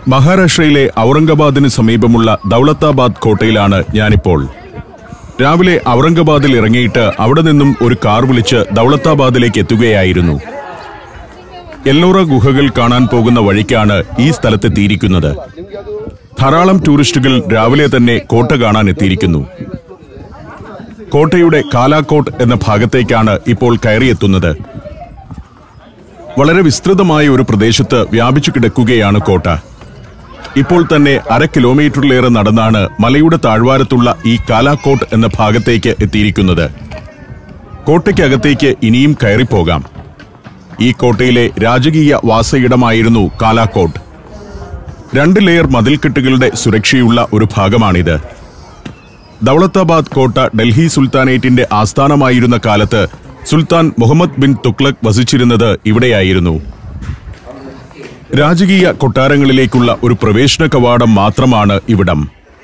മഹാരാഷ്ട്രയിലെ ഔറംഗാബാദിന് സമീപമുള്ള ദൗലത്താബാദ് കോട്ടയിലാണ് ഞാനിപ്പോൾ രാവിലെ ഔറംഗാബാദിൽ ഇറങ്ങിയിട്ട് അവിടെ നിന്നും ഒരു കാർ വിളിച്ച് ദൗലത്താബാദിലേക്ക് എത്തുകയായിരുന്നു എല്ലോറ ഗുഹകൾ കാണാൻ പോകുന്ന വഴിക്കാണ് ഈ സ്ഥലത്തെത്തിയിരിക്കുന്നത് ധാരാളം ടൂറിസ്റ്റുകൾ രാവിലെ തന്നെ കോട്ട കാണാൻ എത്തിയിരിക്കുന്നു കോട്ടയുടെ കാലാക്കോട്ട് എന്ന ഭാഗത്തേക്കാണ് ഇപ്പോൾ കയറിയെത്തുന്നത് വളരെ വിസ്തൃതമായ ഒരു പ്രദേശത്ത് വ്യാപിച്ചു കിടക്കുകയാണ് കോട്ട ഇപ്പോൾ തന്നെ അര കിലോമീറ്ററിലേറെ നടന്നാണ് മലയുടെ താഴ്വാരത്തുള്ള ഈ കാലാക്കോട്ട് എന്ന ഭാഗത്തേക്ക് എത്തിയിരിക്കുന്നത് കോട്ടയ്ക്കകത്തേക്ക് ഇനിയും കയറിപ്പോകാം ഈ കോട്ടയിലെ രാജകീയ വാസയിടമായിരുന്നു കാലാക്കോട്ട് രണ്ട് ലെയർ മതിൽക്കെട്ടുകളുടെ സുരക്ഷയുള്ള ഒരു ഭാഗമാണിത് ദൗലത്താബാദ് കോട്ട ഡൽഹി സുൽത്താനേറ്റിന്റെ ആസ്ഥാനമായിരുന്ന കാലത്ത് സുൽത്താൻ മുഹമ്മദ് ബിൻ തുഗ്ലക് വസിച്ചിരുന്നത് ഇവിടെയായിരുന്നു രാജകീയ കൊട്ടാരങ്ങളിലേക്കുള്ള ഒരു പ്രവേശന കവാടം മാത്രമാണ് ഇവിടം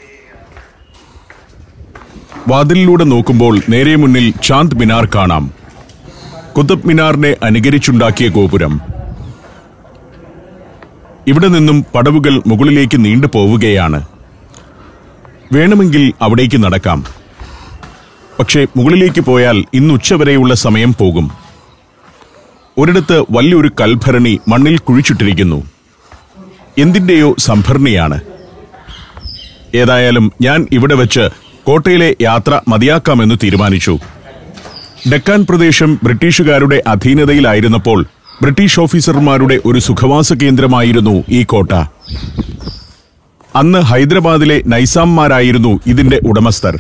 വാതിലിലൂടെ നോക്കുമ്പോൾ നേരെ മുന്നിൽ ചാന്ദ് മിനാർ കാണാം കുത്തബ് മിനാറിനെ അനുകരിച്ചുണ്ടാക്കിയ ഗോപുരം ഇവിടെ നിന്നും പടവുകൾ മുകളിലേക്ക് നീണ്ടു പോവുകയാണ് വേണമെങ്കിൽ അവിടേക്ക് നടക്കാം പക്ഷേ മുകളിലേക്ക് പോയാൽ ഇന്ന് ഉച്ചവരെയുള്ള സമയം പോകും ഒരിടത്ത് വലിയൊരു കൽഭരണി മണ്ണിൽ കുഴിച്ചിട്ടിരിക്കുന്നു എന്തിന്റെയോ സംഭരണിയാണ് ഏതായാലും ഞാൻ ഇവിടെ വെച്ച് കോട്ടയിലെ യാത്ര മതിയാക്കാമെന്ന് തീരുമാനിച്ചു ഡെക്കാൻ പ്രദേശം ബ്രിട്ടീഷുകാരുടെ അധീനതയിലായിരുന്നപ്പോൾ ബ്രിട്ടീഷ് ഓഫീസർമാരുടെ ഒരു സുഖവാസ കേന്ദ്രമായിരുന്നു ഈ കോട്ട അന്ന് ഹൈദരാബാദിലെ നൈസാംമാരായിരുന്നു ഇതിന്റെ ഉടമസ്ഥർ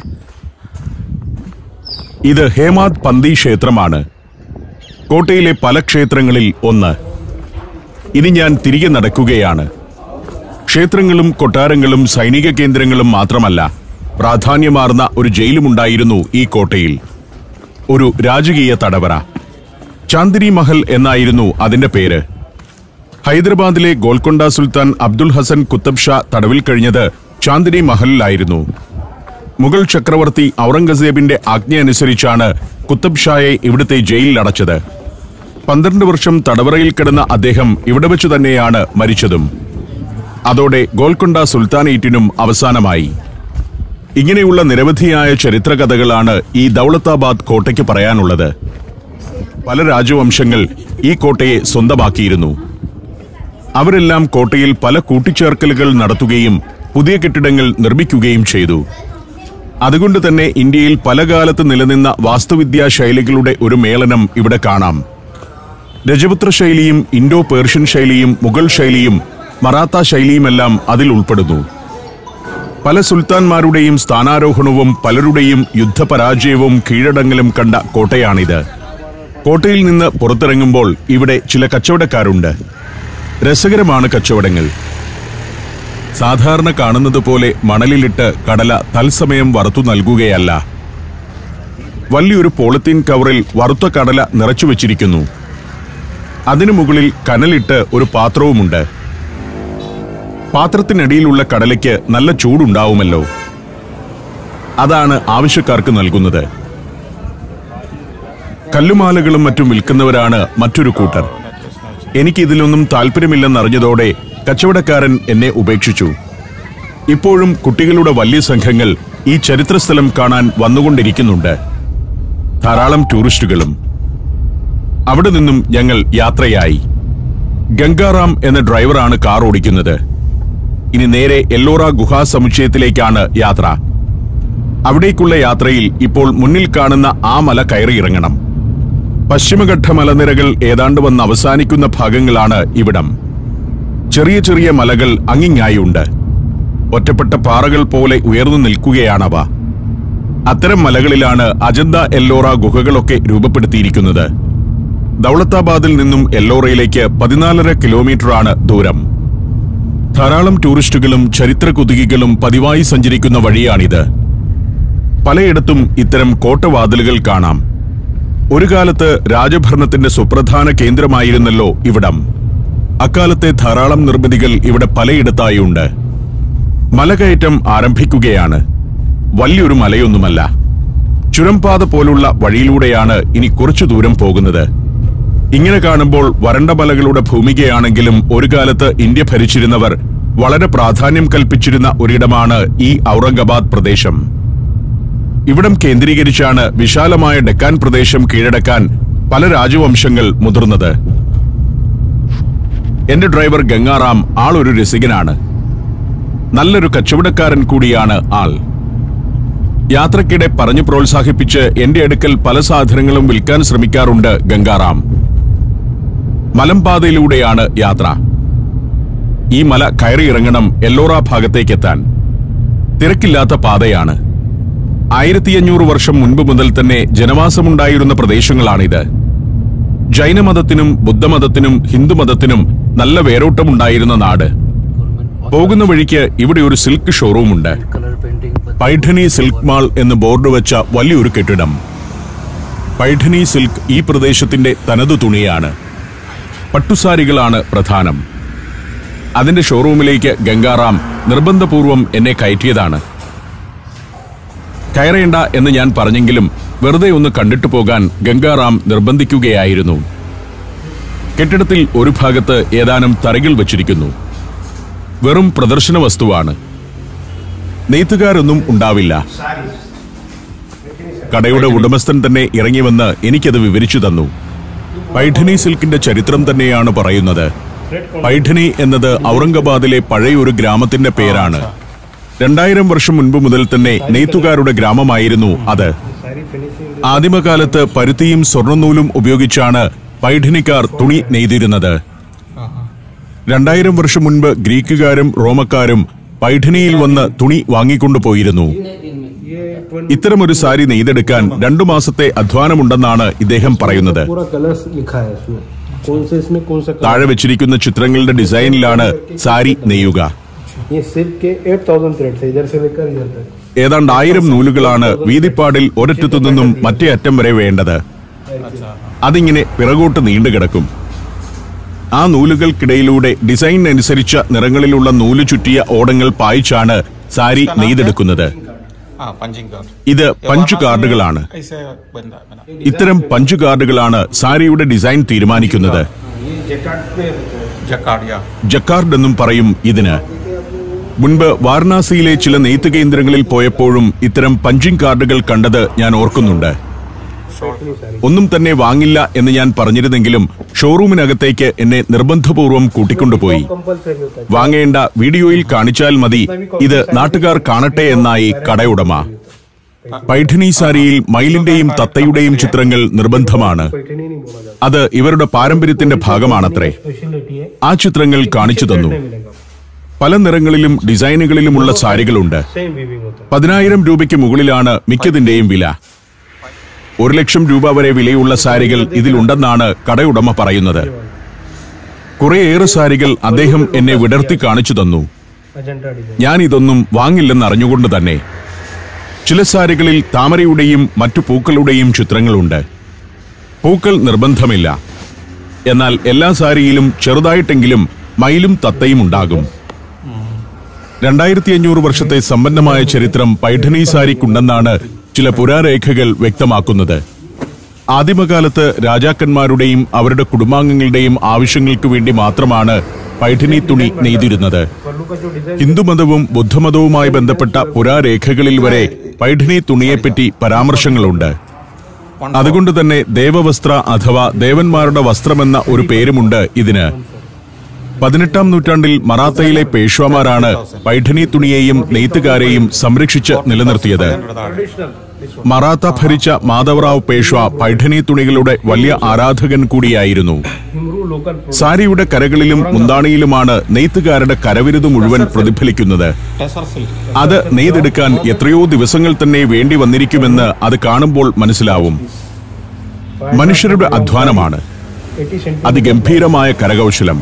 ഇത് ഹേമാദ് പന്തി ക്ഷേത്രമാണ് കോട്ടയിലെ പല ക്ഷേത്രങ്ങളിൽ ഒന്ന് ഇനി ഞാൻ തിരികെ നടക്കുകയാണ് ക്ഷേത്രങ്ങളും കൊട്ടാരങ്ങളും സൈനിക കേന്ദ്രങ്ങളും മാത്രമല്ല പ്രാധാന്യമാർന്ന ഒരു ജയിലുമുണ്ടായിരുന്നു ഈ കോട്ടയിൽ ഒരു രാജകീയ തടവറ ചാന്ദിനി മഹൽ എന്നായിരുന്നു അതിന്റെ പേര് ഹൈദരാബാദിലെ ഗോൽക്കൊണ്ട സുൽത്താൻ അബ്ദുൽ ഹസൻ കുത്തബ് ഷാ തടവിൽ കഴിഞ്ഞത് ചാന്ദിനി മഹലിലായിരുന്നു മുഗൾ ചക്രവർത്തി ഔറംഗസേബിന്റെ ആജ്ഞയനുസരിച്ചാണ് കുത്തബ് ഷായെ ഇവിടുത്തെ ജയിലിൽ അടച്ചത് പന്ത്രണ്ട് വർഷം തടവറയിൽ കിടന്ന അദ്ദേഹം ഇവിടെ വെച്ച് തന്നെയാണ് മരിച്ചതും അതോടെ ഗോൽക്കൊണ്ട സുൽത്താനേറ്റിനും അവസാനമായി ഇങ്ങനെയുള്ള നിരവധിയായ ചരിത്രകഥകളാണ് ഈ ദൗലത്താബാദ് കോട്ടയ്ക്ക് പറയാനുള്ളത് പല രാജവംശങ്ങൾ ഈ കോട്ടയെ സ്വന്തമാക്കിയിരുന്നു അവരെല്ലാം കോട്ടയിൽ പല കൂട്ടിച്ചേർക്കലുകൾ നടത്തുകയും പുതിയ കെട്ടിടങ്ങൾ നിർമ്മിക്കുകയും ചെയ്തു അതുകൊണ്ട് തന്നെ ഇന്ത്യയിൽ പല കാലത്ത് നിലനിന്ന വാസ്തുവിദ്യാ ശൈലികളുടെ ഒരു മേളനം ഇവിടെ കാണാം രജപുത്ര ശൈലിയും ഇൻഡോ പേർഷ്യൻ ശൈലിയും മുഗൾ ശൈലിയും മറാത്ത ശൈലിയുമെല്ലാം അതിൽ ഉൾപ്പെടുന്നു പല സുൽത്താൻമാരുടെയും സ്ഥാനാരോഹണവും പലരുടെയും യുദ്ധപരാജയവും കീഴടങ്ങലും കണ്ട കോട്ടയാണിത് കോട്ടയിൽ നിന്ന് പുറത്തിറങ്ങുമ്പോൾ ഇവിടെ ചില കച്ചവടക്കാരുണ്ട് രസകരമാണ് കച്ചവടങ്ങൾ സാധാരണ കാണുന്നത് പോലെ മണലിലിട്ട് കടല തത്സമയം വറുത്തു നൽകുകയല്ല വലിയൊരു പോളിത്തീൻ കവറിൽ വറുത്ത കടല നിറച്ചു വച്ചിരിക്കുന്നു അതിനു മുകളിൽ കനലിട്ട് ഒരു പാത്രവുമുണ്ട് പാത്രത്തിനടിയിലുള്ള കടലയ്ക്ക് നല്ല ചൂടുണ്ടാവുമല്ലോ അതാണ് ആവശ്യക്കാർക്ക് നൽകുന്നത് കല്ലുമാലകളും മറ്റും വിൽക്കുന്നവരാണ് മറ്റൊരു കൂട്ടർ എനിക്ക് ഇതിലൊന്നും താല്പര്യമില്ലെന്നറിഞ്ഞതോടെ കച്ചവടക്കാരൻ എന്നെ ഉപേക്ഷിച്ചു ഇപ്പോഴും കുട്ടികളുടെ വലിയ സംഘങ്ങൾ ഈ ചരിത്രസ്ഥലം കാണാൻ വന്നുകൊണ്ടിരിക്കുന്നുണ്ട് ധാരാളം ടൂറിസ്റ്റുകളും അവിടെ നിന്നും ഞങ്ങൾ യാത്രയായി ഗംഗാറാം എന്ന ഡ്രൈവറാണ് കാർ ഓടിക്കുന്നത് ഇനി നേരെ എല്ലോറ ഗുഹാ സമുച്ചയത്തിലേക്കാണ് യാത്ര അവിടേക്കുള്ള യാത്രയിൽ ഇപ്പോൾ മുന്നിൽ കാണുന്ന ആ മല കയറിയിറങ്ങണം പശ്ചിമഘട്ട മലനിരകൾ ഏതാണ്ട് വന്ന് അവസാനിക്കുന്ന ഭാഗങ്ങളാണ് ഇവിടം ചെറിയ ചെറിയ മലകൾ അങ്ങിങ്ങായുണ്ട് ഒറ്റപ്പെട്ട പാറകൾ പോലെ ഉയർന്നു നിൽക്കുകയാണവ അത്തരം മലകളിലാണ് അജന്ത എല്ലോറ ഗുഹകളൊക്കെ രൂപപ്പെടുത്തിയിരിക്കുന്നത് ദൗലത്താബാദിൽ നിന്നും എല്ലോറയിലേക്ക് പതിനാലര കിലോമീറ്ററാണ് ദൂരം ധാരാളം ടൂറിസ്റ്റുകളും ചരിത്ര കുതുകികളും പതിവായി സഞ്ചരിക്കുന്ന വഴിയാണിത് പലയിടത്തും ഇത്തരം കോട്ടവാതിലുകൾ കാണാം ഒരു കാലത്ത് രാജഭരണത്തിന്റെ സുപ്രധാന കേന്ദ്രമായിരുന്നല്ലോ ഇവിടം അക്കാലത്തെ ധാരാളം നിർമ്മിതികൾ ഇവിടെ പലയിടത്തായുണ്ട് മലകയറ്റം ആരംഭിക്കുകയാണ് വലിയൊരു മലയൊന്നുമല്ല ചുരംപാത പോലുള്ള വഴിയിലൂടെയാണ് ഇനി കുറച്ചു ദൂരം പോകുന്നത് ഇങ്ങനെ കാണുമ്പോൾ വരണ്ട മലകളുടെ ഭൂമികയാണെങ്കിലും ഒരു കാലത്ത് ഇന്ത്യ ഭരിച്ചിരുന്നവർ വളരെ പ്രാധാന്യം കൽപ്പിച്ചിരുന്ന ഒരിടമാണ് ഈ ഔറംഗാബാദ് പ്രദേശം ഇവിടം കേന്ദ്രീകരിച്ചാണ് വിശാലമായ ഡെക്കാൻ പ്രദേശം കീഴടക്കാൻ പല രാജവംശങ്ങൾ മുതിർന്നത് എന്റെ ഡ്രൈവർ ഗംഗാറാം ആൾ ഒരു രസികനാണ് നല്ലൊരു കച്ചവടക്കാരൻ കൂടിയാണ് ആൾ യാത്രക്കിടെ പറഞ്ഞു പ്രോത്സാഹിപ്പിച്ച് എന്റെ അടുക്കൽ പല സാധനങ്ങളും വിൽക്കാൻ ശ്രമിക്കാറുണ്ട് ഗംഗാറാം മലമ്പാതയിലൂടെയാണ് യാത്ര ഈ മല കയറിയിറങ്ങണം എല്ലോറ ഭാഗത്തേക്കെത്താൻ തിരക്കില്ലാത്ത പാതയാണ് ആയിരത്തി അഞ്ഞൂറ് വർഷം മുൻപ് മുതൽ തന്നെ ജനവാസമുണ്ടായിരുന്ന പ്രദേശങ്ങളാണിത് ജൈനമതത്തിനും ബുദ്ധമതത്തിനും ഹിന്ദുമതത്തിനും നല്ല വേരോട്ടമുണ്ടായിരുന്ന നാട് പോകുന്ന വഴിക്ക് ഇവിടെ ഒരു സിൽക്ക് ഷോറൂമുണ്ട് colour painting Paithani silk mall എന്ന് ബോർഡ് വെച്ച വലിയൊരു കെട്ടിടം പൈഠനി സിൽക്ക് ഈ പ്രദേശത്തിന്റെ തനതു തുണിയാണ് പട്ടുസാരികളാണ് പ്രധാനം അതിന്റെ ഷോറൂമിലേക്ക് ഗംഗാറാം നിർബന്ധപൂർവം എന്നെ കയറ്റിയതാണ് കയറേണ്ട എന്ന് ഞാൻ പറഞ്ഞെങ്കിലും വെറുതെ ഒന്ന് കണ്ടിട്ടു പോകാൻ ഗംഗാറാം നിർബന്ധിക്കുകയായിരുന്നു കെട്ടിടത്തിൽ ഒരു ഭാഗത്ത് ഏതാനും തറകൾ വച്ചിരിക്കുന്നു വെറും പ്രദർശന വസ്തുവാണ് നെയ്ത്തുകാരൊന്നും ഉണ്ടാവില്ല കടയുടെ ഉടമസ്ഥൻ തന്നെ ഇറങ്ങി വന്ന് എനിക്കത് വിവരിച്ചു തന്നു പൈഠനി സിൽക്കിന്റെ ചരിത്രം തന്നെയാണ് പറയുന്നത് പൈഠനി എന്നത് ഔറംഗാബാദിലെ പഴയൊരു ഗ്രാമത്തിന്റെ പേരാണ് രണ്ടായിരം വർഷം മുൻപ് മുതൽ തന്നെ നെയ്ത്തുകാരുടെ ഗ്രാമമായിരുന്നു അത് ആദിമകാലത്ത് പരുത്തിയും സ്വർണ്ണനൂലും ഉപയോഗിച്ചാണ് പൈഠനിക്കാർ തുണി നെയ്തിരുന്നത് രണ്ടായിരം വർഷം മുൻപ് ഗ്രീക്കുകാരും റോമക്കാരും പൈഠനിയിൽ വന്ന് തുണി വാങ്ങിക്കൊണ്ടുപോയിരുന്നു ഇത്തരമൊരു സാരി നെയ്തെടുക്കാൻ രണ്ടു മാസത്തെ അധ്വാനമുണ്ടെന്നാണ് ഇദ്ദേഹം പറയുന്നത് पूरा कलर लिखा है इसमें कौन से इसमें कौन सा താഴെ വെച്ചിരിക്കുന്ന ചിത്രങ്ങളുടെ ഡിസൈനിലാണ് സാരി നെയ്യുക कलर ये सिल्क के एट थाउजेंड थ्रेड है इधर से लेकर इधर तक ഏതാണ്ട് ആയിരം നൂലുകളാണ് വീതിപ്പാടിൽ ഒരറ്റത്തു നിന്നും മറ്റേ അറ്റം വരെ വേണ്ടത് അതിങ്ങനെ പിറകോട്ട് നീണ്ടുകിടക്കും ആ നൂലുകൾക്കിടയിലൂടെ ഡിസൈൻ അനുസരിച്ച നിറങ്ങളിലുള്ള നൂല് ചുറ്റിയ ഓടങ്ങൾ പായിച്ചാണ് സാരി നെയ്തെടുക്കുന്നത് हाँ पंचिंग कार्ड ഇത് പഞ്ച് കാർഡുകളാണ് ऐसे बनता है बना ഇത്തരം പഞ്ച് കാർഡുകളാണ് സാരിയുടെ ഡിസൈൻ തീരുമാനിക്കുന്നത് ये जैकार्ड पे होता है जकार्ड या ജക്കാർഡ് എന്നും പറയും ഇതിന് മുൻപ് വാരണാസിയിലെ ചില നെയ്ത്ത് കേന്ദ്രങ്ങളിൽ പോയപ്പോഴും ഇത്തരം പഞ്ചിങ് കാർഡുകൾ കണ്ടത് ഞാൻ ഓർക്കുന്നുണ്ട് ഒന്നും തന്നെ വാങ്ങില്ല എന്ന് ഞാൻ പറഞ്ഞിരുന്നെങ്കിലും ഷോറൂമിനകത്തേക്ക് എന്നെ നിർബന്ധപൂർവ്വം കൂട്ടിക്കൊണ്ടുപോയി कंपलसरी होता है വാങ്ങേണ്ട വീഡിയോയിൽ കാണിച്ചാൽ മതി ഇത് നാട്ടുകാർ കാണട്ടെ എന്നായി കടയുടമ പൈഠനി സാരിയിൽ മയിലിന്റെയും തത്തയുടെയും ചിത്രങ്ങൾ നിർബന്ധമാണ് पैठनी नहीं बोला जाता അത് ഇവരുടെ പാരമ്പര്യത്തിന്റെ ഭാഗമാണത്രേ स्पेशलिटी है ആ ചിത്രങ്ങൾ കാണിച്ചു തന്നു नहीं मिलेगा പല നിറങ്ങളിലും ഡിസൈനുകളിലുമുള്ള സാരികളുണ്ട് सेम वीविंग होता है പതിനായിരം രൂപയ്ക്ക് മുകളിലാണ് മിക്കതിന്റെയും വില ഒരു ലക്ഷം രൂപ വരെ വിലയുള്ള സാരികൾ ഇതിലുണ്ടെന്നാണ് കടയുടമ പറയുന്നത് കുറേയേറെ സാരികൾ അദ്ദേഹം എന്നെ വിടർത്തി കാണിച്ചു തന്നു अजंता डिजाइन ഞാൻ ഇതൊന്നും വാങ്ങില്ലെന്ന് അറിഞ്ഞുകൊണ്ട് തന്നെ ചില സാരികളിൽ താമരയുടെയും മറ്റു പൂക്കളുടെയും ചിത്രങ്ങളുണ്ട് പൂക്കൾ നിർബന്ധമില്ല എന്നാൽ എല്ലാ സാരിയിലും ചെറുതായിട്ടെങ്കിലും മയിലും തത്തയും ഉണ്ടാകും രണ്ടായിരത്തി അഞ്ഞൂറ് വർഷത്തെ സമ്പന്നമായ ചരിത്രം പൈഠനി സാരിക്കുണ്ടെന്നാണ് ചില പുരാരേഖകൾ വ്യക്തമാക്കുന്നത് ആദിമകാലത്ത് രാജാക്കന്മാരുടെയും അവരുടെ കുടുംബാംഗങ്ങളുടെയും ആവശ്യങ്ങൾക്ക് വേണ്ടി മാത്രമാണ് പൈഠനി തുണി നെയ്തിരുന്നത് पल्लू का जो डिजाइन ഹിന്ദുമതവും ബുദ്ധമതവുമായി ബന്ധപ്പെട്ട പുരാരേഖകളിൽ വരെ പൈഠനി തുണിയെപ്പറ്റി പരാമർശങ്ങളുണ്ട് അതുകൊണ്ട് തന്നെ ദേവവസ്ത്ര അഥവാ ദേവന്മാരുടെ വസ്ത്രമെന്ന ഒരു പേരുമുണ്ട് ഇതിന് പതിനെട്ടാം നൂറ്റാണ്ടിൽ മറാത്തയിലെ പേഷ്വാമാരാണ് പൈഠനി തുണിയെയും നെയ്ത്തുകാരെയും സംരക്ഷിച്ച് നിലനിർത്തിയത് ट्रेडिशनल മറാത്ത ഭരിച്ച മാധവറാവ് പേഷ്വ പൈഠനി തുണികളുടെ വലിയ ആരാധകൻ കൂടിയായിരുന്നു हिमरू लोकल സാരിയുടെ കരകളിലും മുന്താണിയിലുമാണ് നെയ്ത്തുകാരുടെ കരവിരുത് മുഴുവൻ പ്രതിഫലിക്കുന്നത് टेसर सिल्क അത് നെയ്തെടുക്കാൻ എത്രയോ ദിവസങ്ങൾ തന്നെ വേണ്ടി വന്നിരിക്കുമെന്ന് അത് കാണുമ്പോൾ മനസ്സിലാവും മനുഷ്യരുടെ അധ്വാനമാണ് एटी सेंटी അതിഗംഭീരമായ കരകൗശലം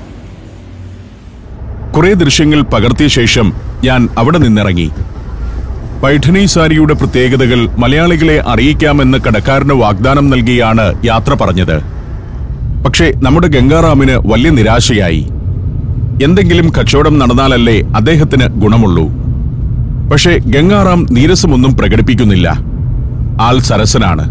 കുറെ ദൃശ്യങ്ങൾ പകർത്തിയ ശേഷം ഞാൻ അവിടെ നിന്നിറങ്ങി പൈഠനി സാരിയുടെ പ്രത്യേകതകൾ മലയാളികളെ അറിയിക്കാമെന്ന് കടക്കാരന് വാഗ്ദാനം നൽകിയാണ് യാത്ര പറഞ്ഞത് പക്ഷേ നമ്മുടെ ഗംഗാറാമിന് വലിയ നിരാശയായി എന്തെങ്കിലും കച്ചവടം നടന്നാലല്ലേ അദ്ദേഹത്തിന് ഗുണമുള്ളൂ പക്ഷേ ഗംഗാറാം നീരസമൊന്നും പ്രകടിപ്പിക്കുന്നില്ല ആൾ സരസനാണ്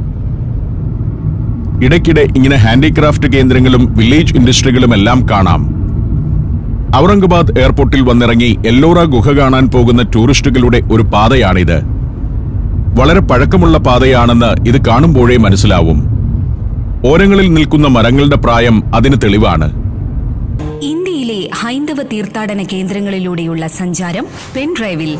ഇടയ്ക്കിടെ ഇങ്ങനെ ഹാൻഡിക്രാഫ്റ്റ് കേന്ദ്രങ്ങളും വില്ലേജ് ഇൻഡസ്ട്രികളും എല്ലാം കാണാം ഔറംഗബാദ് എയർപോർട്ടിൽ വന്നിറങ്ങി എല്ലോറ ഗുഹ കാണാൻ പോകുന്ന ടൂറിസ്റ്റുകളുടെ ഒരു പാതയാണിത് വളരെ പഴക്കമുള്ള പാതയാണെന്ന് ഇത് കാണുമ്പോഴേ മനസ്സിലാവും ഓരങ്ങളിൽ നിൽക്കുന്ന മരങ്ങളുടെ പ്രായം അതിന് തെളിവാണ് ഇന്ത്യയിലെ ഹൈന്ദവ തീർത്ഥാടന കേന്ദ്രങ്ങളിലൂടെയുള്ള സഞ്ചാരം പെൻഡ്രൈവിൽ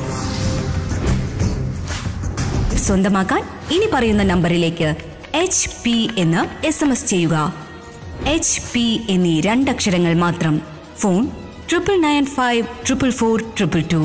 സ്വന്തമാക്കാൻ ഇനി പറയുന്ന നമ്പറിലേക്ക് എച്ച് പി എന്ന് എസ് എം എസ് ചെയ്യുക എച്ച് പി എന്നീ രണ്ടക്ഷരങ്ങൾ മാത്രം phone triple nine five triple four triple two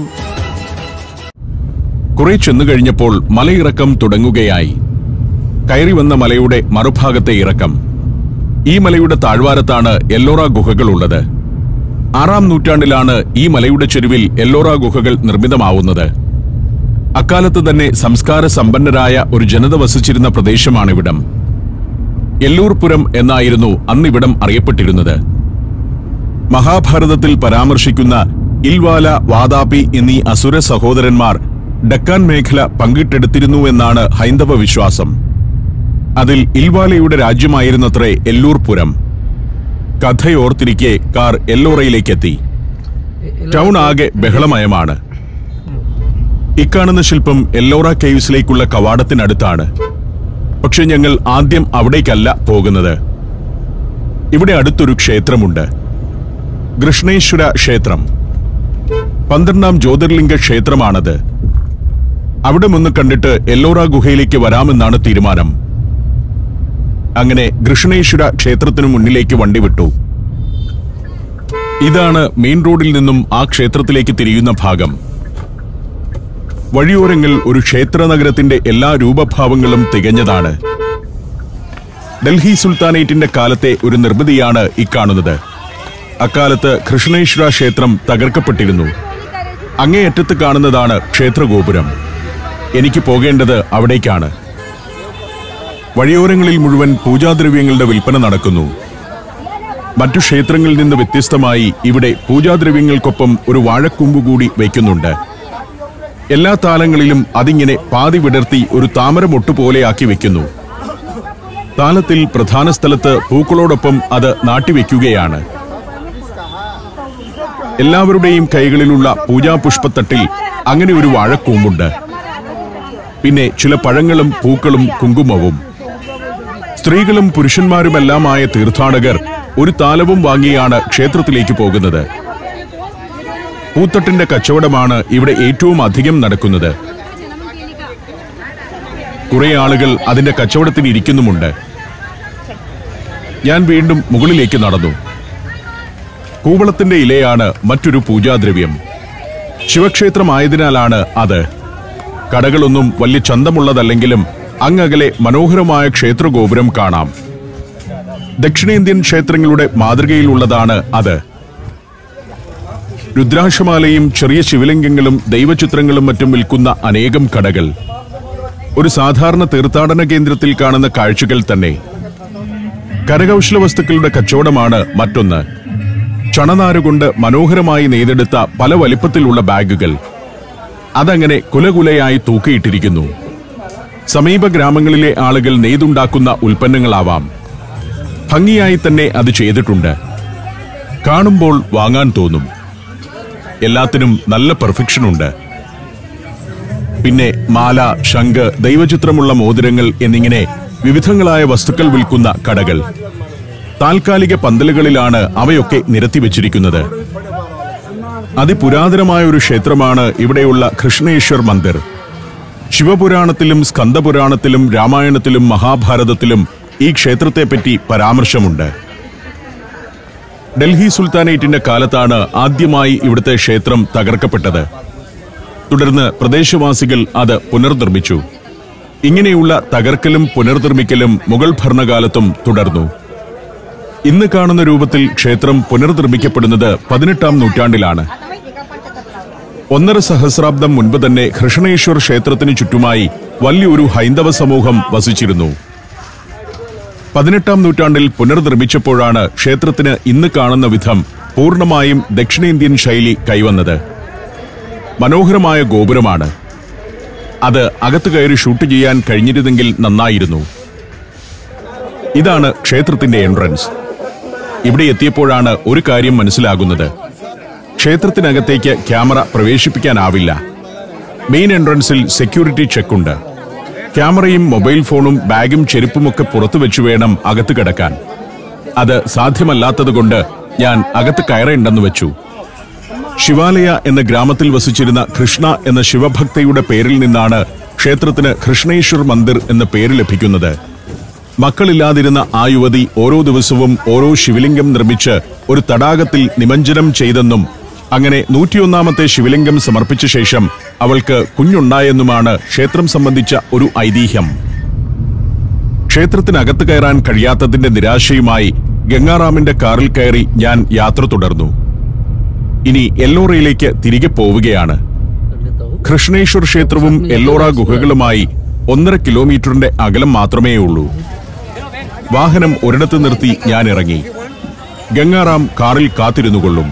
കുറെ ചെന്നു കഴിഞ്ഞപ്പോൾ മലയിറക്കം തുടങ്ങുകയായി കയറി വന്ന മലയുടെ മറുഭാഗത്തെ ഇറക്കം ഈ മലയുടെ താഴ്വാരത്താണ് എല്ലോറ ഗുഹകളുള്ളത് ആറാം നൂറ്റാണ്ടിലാണ് ഈ മലയുടെ ചെരുവിൽ എല്ലോറ ഗുഹകൾ നിർമ്മിതമാവുന്നത് അക്കാലത്ത് തന്നെ സംസ്കാര സമ്പന്നരായ ഒരു ജനത വസിച്ചിരുന്ന പ്രദേശമാണിവിടം എല്ലൂർപുരം എന്നായിരുന്നു അന്നിവിടം അറിയപ്പെട്ടിരുന്നത് മഹാഭാരതത്തിൽ പരാമർശിക്കുന്ന ഇൽവാല വാതാപി എന്നീ അസുര സഹോദരന്മാർ ഡക്കാൻ മേഖല പങ്കിട്ടെടുത്തിരുന്നു എന്നാണ് ഹൈന്ദവ വിശ്വാസം അതിൽ ഇൽവാലയുടെ രാജ്യമായിരുന്നത്രേ എല്ലൂർപുരം കഥയോർത്തിരിക്കെ കാർ എല്ലോറയിലേക്കെത്തി ടൗൺ ആകെ ബഹളമയമാണ് ഇക്കാണുന്ന ശില്പം എല്ലോറ കേവ്സിലേക്കുള്ള കവാടത്തിനടുത്താണ് പക്ഷെ ഞങ്ങൾ ആദ്യം അവിടേക്കല്ല പോകുന്നത് ഇവിടെ അടുത്തൊരു ക്ഷേത്രമുണ്ട് കൃഷ്ണേശ്വര ക്ഷേത്രം പന്ത്രണ്ടാം ജ്യോതിർലിംഗ ക്ഷേത്രമാണത് അവിടെ ഒന്ന് കണ്ടിട്ട് എല്ലോറ ഗുഹയിലേക്ക് വരാമെന്നാണ് തീരുമാനം അങ്ങനെ കൃഷ്ണേശ്വര ക്ഷേത്രത്തിനു മുന്നിലേക്ക് വണ്ടി വിട്ടു ഇതാണ് മെയിൻ റോഡിൽ നിന്നും ആ ക്ഷേത്രത്തിലേക്ക് തിരിയുന്ന ഭാഗം വഴിയോരങ്ങൾ ഒരു ക്ഷേത്ര നഗരത്തിന്റെ എല്ലാ രൂപഭാവങ്ങളും തികഞ്ഞതാണ് ഡൽഹി സുൽത്താനേറ്റിന്റെ കാലത്തെ ഒരു നിർമ്മിതിയാണ് ഇക്കാണുന്നത് അക്കാലത്ത് കൃഷ്ണേശ്വര ക്ഷേത്രം തകർക്കപ്പെട്ടിരുന്നു അങ്ങേയറ്റത്ത് കാണുന്നതാണ് ക്ഷേത്രഗോപുരം എനിക്ക് പോകേണ്ടത് അവിടേക്കാണ് വഴിയോരങ്ങളിൽ മുഴുവൻ പൂജാദ്രവ്യങ്ങളുടെ വിൽപ്പന നടക്കുന്നു മറ്റു ക്ഷേത്രങ്ങളിൽ നിന്ന് വ്യത്യസ്തമായി ഇവിടെ പൂജാദ്രവ്യങ്ങൾക്കൊപ്പം ഒരു വാഴക്കൊമ്പ് കൂടി വയ്ക്കുന്നുണ്ട് എല്ലാ താലങ്ങളിലും അതിങ്ങനെ പാതി വിടർത്തി ഒരു താമരമൊട്ട് പോലെയാക്കി വെക്കുന്നു താലത്തിൽ പ്രധാന സ്ഥലത്ത് പൂക്കളോടൊപ്പം അത് നാട്ടിവെക്കുകയാണ് എല്ലാവരുടെയും കൈകളിലുള്ള പൂജാപുഷ്പത്തട്ടിൽ അങ്ങനെ ഒരു വാഴക്കൂമ്പുണ്ട് പിന്നെ ചില പഴങ്ങളും പൂക്കളും കുങ്കുമവും സ്ത്രീകളും പുരുഷന്മാരുമെല്ലാമായ തീർത്ഥാടകർ ഒരു താലവും വാങ്ങിയാണ് ക്ഷേത്രത്തിലേക്ക് പോകുന്നത് പൂത്തട്ടിന്റെ കച്ചവടമാണ് ഇവിടെ ഏറ്റവും അധികം നടക്കുന്നത് കുറെ ആളുകൾ അതിന്റെ കച്ചവടത്തിന് ഇരിക്കുന്നുമുണ്ട് ഞാൻ വീണ്ടും മുകളിലേക്ക് നടന്നു കൂവളത്തിന്റെ ഇലയാണ് മറ്റൊരു പൂജാദ്രവ്യം ശിവക്ഷേത്രമായതിനാലാണ് അത് കടകളൊന്നും വലിയ ചന്തമുള്ളതല്ലെങ്കിലും അങ്ങകലെ മനോഹരമായ ക്ഷേത്രഗോപുരം കാണാം ദക്ഷിണേന്ത്യൻ ക്ഷേത്രങ്ങളുടെ മാതൃകയിലുള്ളതാണ് അത് രുദ്രാക്ഷമാലയും ചെറിയ ശിവലിംഗങ്ങളും ദൈവചിത്രങ്ങളും മറ്റും വിൽക്കുന്ന അനേകം കടകൾ ഒരു സാധാരണ തീർത്ഥാടന കേന്ദ്രത്തിൽ കാണുന്ന കാഴ്ചകൾ തന്നെ കരകൗശല വസ്തുക്കളുടെ കച്ചവടമാണ് മറ്റൊന്ന് ചണനാരുകൊണ്ട് മനോഹരമായി നെയ്തെടുത്ത പല വലിപ്പത്തിലുള്ള ബാഗുകൾ അതങ്ങനെ കുലകുലയായി തൂക്കിയിട്ടിരിക്കുന്നു സമീപ ഗ്രാമങ്ങളിലെ ആളുകൾ നെയ്തുണ്ടാക്കുന്ന ഉൽപ്പന്നങ്ങളാവാം ഭംഗിയായി തന്നെ അത് ചെയ്തിട്ടുണ്ട് കാണുമ്പോൾ വാങ്ങാൻ തോന്നും എല്ലാത്തിനും നല്ല പെർഫെക്ഷൻ ഉണ്ട് പിന്നെ മാല ശംഖ് ദൈവചിത്രമുള്ള മോതിരങ്ങൾ എന്നിങ്ങനെ വിവിധങ്ങളായ വസ്തുക്കൾ വിൽക്കുന്ന കടകൾ താൽക്കാലിക പന്തലുകളിലാണ് അവയൊക്കെ നിരത്തി വെച്ചിരിക്കുന്നത് അതിപുരാതനമായ ഒരു ക്ഷേത്രമാണ് ഇവിടെയുള്ള കൃഷ്ണേശ്വർ മന്ദിർ ശിവപുരാണത്തിലും സ്കന്ദപുരാണത്തിലും രാമായണത്തിലും മഹാഭാരതത്തിലും ഈ ക്ഷേത്രത്തെപ്പറ്റി പരാമർശമുണ്ട് ഡൽഹി സുൽത്താനേറ്റിന്റെ കാലത്താണ് ആദ്യമായി ഇവിടുത്തെ ക്ഷേത്രം തകർക്കപ്പെട്ടത് തുടർന്ന് പ്രദേശവാസികൾ അത് പുനർനിർമ്മിച്ചു ഇങ്ങനെയുള്ള തകർക്കലും പുനർനിർമ്മിക്കലും മുഗൾ ഭരണകാലത്തും തുടർന്നു ഇന്ന് കാണുന്ന രൂപത്തിൽ ക്ഷേത്രം പുനർനിർമ്മിക്കപ്പെടുന്നത് പതിനെട്ടാം നൂറ്റാണ്ടിലാണ് ഒന്നര സഹസ്രാബ്ദം മുൻപ് തന്നെ കൃഷ്ണേശ്വർ ക്ഷേത്രത്തിന് ചുറ്റുമായി വലിയൊരു ഹൈന്ദവ സമൂഹം വസിച്ചിരുന്നു പതിനെട്ടാം നൂറ്റാണ്ടിൽ പുനർനിർമ്മിച്ചപ്പോഴാണ് ക്ഷേത്രത്തിന് ഇന്ന് കാണുന്ന വിധം പൂർണ്ണമായും ദക്ഷിണേന്ത്യൻ ശൈലി കൈവന്നത് മനോഹരമായ ഗോപുരമാണ് അത് അകത്ത് കയറി ഷൂട്ട് ചെയ്യാൻ കഴിഞ്ഞിരുന്നെങ്കിൽ നന്നായിരുന്നു ഇതാണ് ക്ഷേത്രത്തിന്റെ എൻട്രൻസ് ഇവിടെ എത്തിയപ്പോഴാണ് ഒരു കാര്യം മനസ്സിലാകുന്നത് ക്ഷേത്രത്തിനകത്തേക്ക് ക്യാമറ പ്രവേശിപ്പിക്കാനാവില്ല മെയിൻ എൻട്രൻസിൽ സെക്യൂരിറ്റി ചെക്കുണ്ട് ക്യാമറയും മൊബൈൽ ഫോണും ബാഗും ചെരുപ്പുമൊക്കെ പുറത്തു വെച്ചു വേണം അകത്ത് കിടക്കാൻ അത് സാധ്യമല്ലാത്തതുകൊണ്ട് ഞാൻ അകത്ത് കയറേണ്ടെന്ന് വെച്ചു ശിവാലയ എന്ന ഗ്രാമത്തിൽ വസിച്ചിരുന്ന കൃഷ്ണ എന്ന ശിവഭക്തയുടെ പേരിൽ നിന്നാണ് ക്ഷേത്രത്തിന് കൃഷ്ണേശ്വർ മന്ദിർ എന്ന പേര് ലഭിക്കുന്നത് മക്കളില്ലാതിരുന്ന ആ യുവതി ഓരോ ദിവസവും ഓരോ ശിവലിംഗം നിർമ്മിച്ച് ഒരു തടാകത്തിൽ നിമഞ്ജനം ചെയ്തെന്നും അങ്ങനെ നൂറ്റിയൊന്നാമത്തെ ശിവലിംഗം സമർപ്പിച്ച ശേഷം അവൾക്ക് കുഞ്ഞുണ്ടായെന്നുമാണ് ക്ഷേത്രം സംബന്ധിച്ച ഒരു ഐതിഹ്യം ക്ഷേത്രത്തിനകത്ത് കയറാൻ കഴിയാത്തതിന്റെ നിരാശയുമായി ഗംഗാറാമിന്റെ കാറിൽ കയറി ഞാൻ യാത്ര തുടർന്നു ഇനി എല്ലോറയിലേക്ക് തിരികെ പോവുകയാണ് കൃഷ്ണേശ്വർ ക്ഷേത്രവും എല്ലോറ ഗുഹകളുമായി ഒന്നര കിലോമീറ്ററിന്റെ അകലം മാത്രമേ ഉള്ളൂ വാഹനം ഒരിടത്ത് നിർത്തി ഞാൻ ഇറങ്ങി ഗംഗാറാം കാറിൽ കാത്തിരുന്നു കൊള്ളും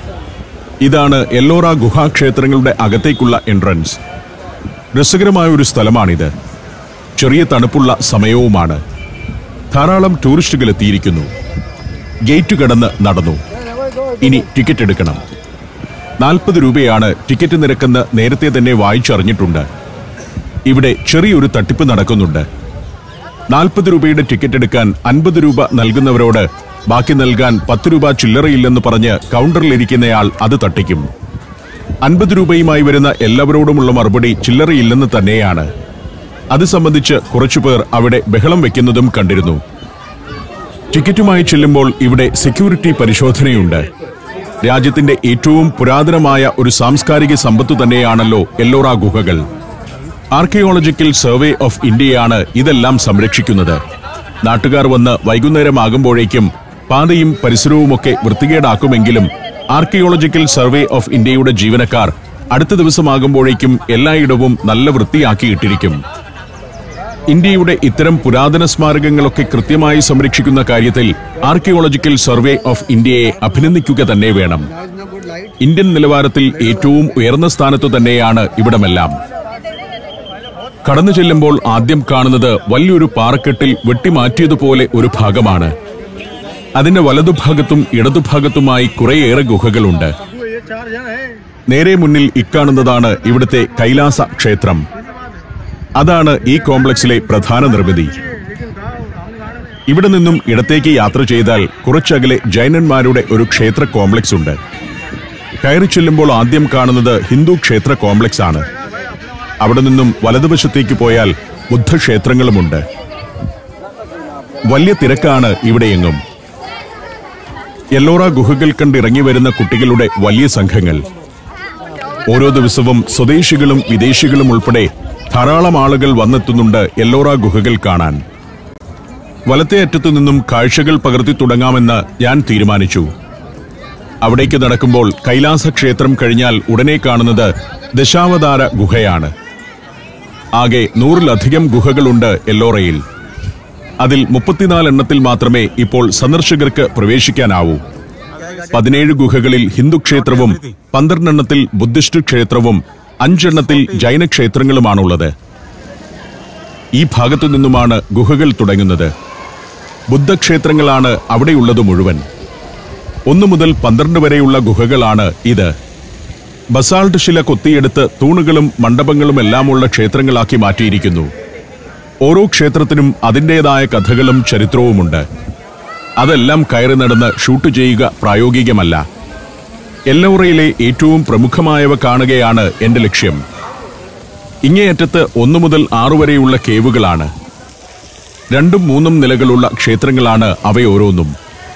ഇതാണ് എല്ലോറ ഗുഹാക്ഷേത്രങ്ങളുടെ അകത്തേക്കുള്ള എൻട്രൻസ് രസകരമായ ഒരു സ്ഥലമാണിത് ചെറിയ തണുപ്പുള്ള സമയവുമാണ് ധാരാളം ടൂറിസ്റ്റുകൾ എത്തിയിരിക്കുന്നു ഗേറ്റ് കടന്ന് നടന്നു ഇനി ടിക്കറ്റ് എടുക്കണം നാൽപ്പത് രൂപയാണ് ടിക്കറ്റ് നിരക്കെന്ന് നേരത്തെ തന്നെ വായിച്ചറിഞ്ഞിട്ടുണ്ട് ഇവിടെ ചെറിയൊരു തട്ടിപ്പ് നടക്കുന്നുണ്ട് നാൽപ്പത് രൂപയുടെ ടിക്കറ്റ് എടുക്കാൻ അൻപത് രൂപ നൽകുന്നവരോട് ബാക്കി നൽകാൻ പത്ത് രൂപ ചില്ലറയില്ലെന്ന് പറഞ്ഞ് കൗണ്ടറിലിരിക്കുന്നയാൾ അത് തട്ടിക്കും അൻപത് രൂപയുമായി വരുന്ന എല്ലാവരോടുമുള്ള മറുപടി ചില്ലറയില്ലെന്ന് തന്നെയാണ് അത് സംബന്ധിച്ച് കുറച്ചുപേർ അവിടെ ബഹളം വെക്കുന്നതും കണ്ടിരുന്നു ടിക്കറ്റുമായി ചെല്ലുമ്പോൾ ഇവിടെ സെക്യൂരിറ്റി പരിശോധനയുണ്ട് രാജ്യത്തിന്റെ ഏറ്റവും പുരാതനമായ ഒരു സാംസ്കാരിക സമ്പത്ത് തന്നെയാണല്ലോ എല്ലോറ ഗുഹകൾ ആർക്കിയോളജിക്കൽ സർവേ ഓഫ് ഇന്ത്യയാണ് ഇതെല്ലാം സംരക്ഷിക്കുന്നത് നാട്ടുകാർ വന്ന് വൈകുന്നേരമാകുമ്പോഴേക്കും പാതയും പരിസരവുമൊക്കെ വൃത്തികേടാക്കുമെങ്കിലും ആർക്കിയോളജിക്കൽ സർവേ ഓഫ് ഇന്ത്യയുടെ ജീവനക്കാർ അടുത്ത ദിവസമാകുമ്പോഴേക്കും എല്ലായിടവും നല്ല വൃത്തിയാക്കിയിട്ടിരിക്കും ഇന്ത്യയുടെ ഇത്തരം പുരാതന സ്മാരകങ്ങളൊക്കെ കൃത്യമായി സംരക്ഷിക്കുന്ന കാര്യത്തിൽ ആർക്കിയോളജിക്കൽ സർവേ ഓഫ് ഇന്ത്യയെ അഭിനന്ദിക്കുക തന്നെ വേണം ഇന്ത്യൻ നിലവാരത്തിൽ ഏറ്റവും ഉയർന്ന സ്ഥാനത്തു തന്നെയാണ് ഇവിടമെല്ലാം കടന്നു ചെല്ലുമ്പോൾ ആദ്യം കാണുന്നത് വലിയൊരു പാറക്കെട്ടിൽ വെട്ടിമാറ്റിയതുപോലെ ഒരു ഭാഗമാണ് അതിന്റെ വലതുഭാഗത്തും ഇടതുഭാഗത്തുമായി കുറേയേറെ ഗുഹകളുണ്ട് നേരെ മുന്നിൽ ഇക്കാണുന്നതാണ് ഇവിടുത്തെ കൈലാസ ക്ഷേത്രം അതാണ് ഈ കോംപ്ലക്സിലെ പ്രധാന നിർമ്മിതി ഇവിടെ നിന്നും ഇടത്തേക്ക് യാത്ര ചെയ്താൽ കുറച്ചകലെ ജൈനന്മാരുടെ ഒരു ക്ഷേത്ര കോംപ്ലക്സ് ഉണ്ട് കയറി ചെല്ലുമ്പോൾ ആദ്യം കാണുന്നത് ഹിന്ദു ക്ഷേത്ര കോംപ്ലക്സ് ആണ് അവിടെ നിന്നും വലതുവശത്തേക്ക് പോയാൽ ബുദ്ധക്ഷേത്രങ്ങളുമുണ്ട് വലിയ തിരക്കാണ് ഇവിടെയെങ്ങും എല്ലോറ ഗുഹകൾ കണ്ടിറങ്ങി വരുന്ന കുട്ടികളുടെ വലിയ സംഘങ്ങൾ ഓരോ ദിവസവും സ്വദേശികളും വിദേശികളും ഉൾപ്പെടെ ധാരാളം ആളുകൾ വന്നെത്തുന്നുണ്ട് എല്ലോറ ഗുഹകൾ കാണാൻ വലത്തെ അറ്റത്തു നിന്നും കാഴ്ചകൾ പകർത്തി തുടങ്ങാമെന്ന് ഞാൻ തീരുമാനിച്ചു അവിടേക്ക് നടക്കുമ്പോൾ കൈലാസ ക്ഷേത്രം കഴിഞ്ഞാൽ ഉടനെ കാണുന്നത് ദശാവതാര ഗുഹയാണ് ആകെ നൂറിലധികം ഗുഹകളുണ്ട് എല്ലോറയിൽ അതിൽ മുപ്പത്തിനാല് എണ്ണത്തിൽ മാത്രമേ ഇപ്പോൾ സന്ദർശകർക്ക് പ്രവേശിക്കാനാവൂ പതിനേഴ് ഗുഹകളിൽ ഹിന്ദു ക്ഷേത്രവും പന്ത്രണ്ടെണ്ണത്തിൽ ബുദ്ധിസ്റ്റ് ക്ഷേത്രവും അഞ്ചെണ്ണത്തിൽ ജൈന ക്ഷേത്രങ്ങളുമാണുള്ളത് ഈ ഭാഗത്തു നിന്നുമാണ് ഗുഹകൾ തുടങ്ങുന്നത് ബുദ്ധക്ഷേത്രങ്ങളാണ് അവിടെയുള്ളത് മുഴുവൻ ഒന്നു മുതൽ പന്ത്രണ്ട് വരെയുള്ള ഗുഹകളാണ് ഇത് ബസാൾട്ട് ശില കൊത്തിയെടുത്ത് തൂണുകളും മണ്ഡപങ്ങളും എല്ലാമുള്ള ക്ഷേത്രങ്ങളാക്കി മാറ്റിയിരിക്കുന്നു ഓരോ ക്ഷേത്രത്തിനും അതിൻ്റെതായ കഥകളും ചരിത്രവുമുണ്ട് അതെല്ലാം കയറി നടന്ന് ഷൂട്ട് ചെയ്യുക പ്രായോഗികമല്ല എല്ലൗറയിലെ ഏറ്റവും പ്രമുഖമായവ കാണുകയാണ് എന്റെ ലക്ഷ്യം ഇങ്ങേയറ്റത്ത് ഒന്നു മുതൽ ആറു വരെയുള്ള കേവുകളാണ് രണ്ടും മൂന്നും നിലകളുള്ള ക്ഷേത്രങ്ങളാണ് അവയോരോന്നും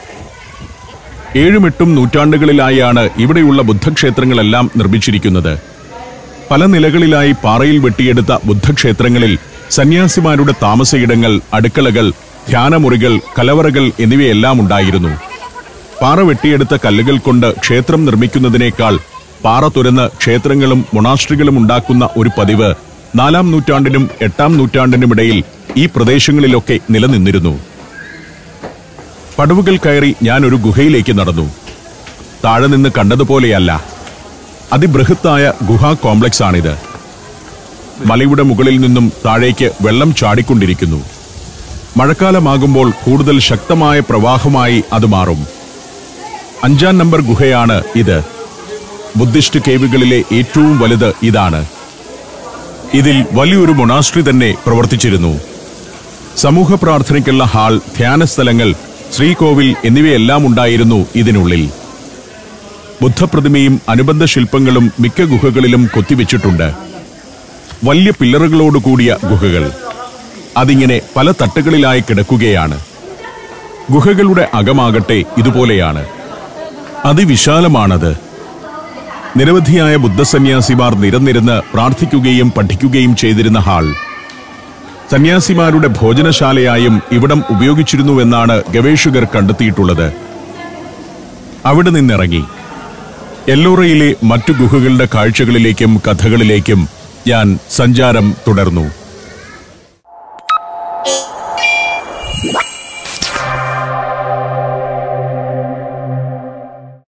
ഏഴും എട്ടും നൂറ്റാണ്ടുകളിലായാണ് ഇവിടെയുള്ള ബുദ്ധക്ഷേത്രങ്ങളെല്ലാം നിർമ്മിച്ചിരിക്കുന്നത് പല നിലകളിലായി പാറയിൽ വെട്ടിയെടുത്ത ബുദ്ധക്ഷേത്രങ്ങളിൽ സന്യാസിമാരുടെ താമസയിടങ്ങൾ അടുക്കളകൾ ധ്യാനമുറികൾ കലവറകൾ എന്നിവയെല്ലാം ഉണ്ടായിരുന്നു പാറ വെട്ടിയെടുത്ത കല്ലുകൾ കൊണ്ട് ക്ഷേത്രം നിർമ്മിക്കുന്നതിനേക്കാൾ പാറ തുരന്ന് ക്ഷേത്രങ്ങളും മൊണാസ്ട്രികളും ഉണ്ടാക്കുന്ന ഒരു പതിവ് നാലാം നൂറ്റാണ്ടിനും എട്ടാം നൂറ്റാണ്ടിനുമിടയിൽ ഈ പ്രദേശങ്ങളിലൊക്കെ നിലനിന്നിരുന്നു പടവുകൾ കയറി ഞാൻ ഒരു ഗുഹയിലേക്ക് നടന്നു താഴെ നിന്ന് കണ്ടതുപോലെയല്ല അതിബൃഹത്തായ ഗുഹാ കോംപ്ലക്സ് ആണിത് മലയുടെ മുകളിൽ നിന്നും താഴേക്ക് വെള്ളം ചാടിക്കൊണ്ടിരിക്കുന്നു മഴക്കാലമാകുമ്പോൾ കൂടുതൽ ശക്തമായ പ്രവാഹമായി അത് മാറും അഞ്ചാം നമ്പർ ഗുഹയാണ് ഇത് ബുദ്ധിസ്റ്റ് കേവുകളിലെ ഏറ്റവും വലുത് ഇതാണ് ഇതിൽ വലിയൊരു മൊണാസ്ട്രി തന്നെ പ്രവർത്തിച്ചിരുന്നു സമൂഹ പ്രാർത്ഥനയ്ക്കുള്ള ഹാൾ ധ്യാനസ്ഥലങ്ങൾ ശ്രീകോവിൽ എന്നിവയെല്ലാം ഉണ്ടായിരുന്നു ഇതിനുള്ളിൽ ബുദ്ധപ്രതിമയും അനുബന്ധ ശില്പങ്ങളും മിക്ക ഗുഹകളിലും കൊത്തിവെച്ചിട്ടുണ്ട് വലിയ പില്ലറുകളോടുകൂടിയ ഗുഹകൾ അതിങ്ങനെ പല തട്ടുകളിലായി കിടക്കുകയാണ് ഗുഹകളുടെ അകമാകട്ടെ ഇതുപോലെയാണ് അതിവിശാലമാണത് നിരവധിയായ ബുദ്ധസന്യാസിമാർ നിരന്നിരുന്ന് പ്രാർത്ഥിക്കുകയും പഠിക്കുകയും ചെയ്തിരുന്ന ഹാൾ സന്യാസിമാരുടെ ഭോജനശാലയായും ഇവിടം ഉപയോഗിച്ചിരുന്നുവെന്നാണ് ഗവേഷകർ കണ്ടെത്തിയിട്ടുള്ളത് അവിടെ നിന്നിറങ്ങി എല്ലോറയിലെ മറ്റു ഗുഹകളുടെ കാഴ്ചകളിലേക്കും കഥകളിലേക്കും ഞാൻ സഞ്ചാരം തുടർന്നു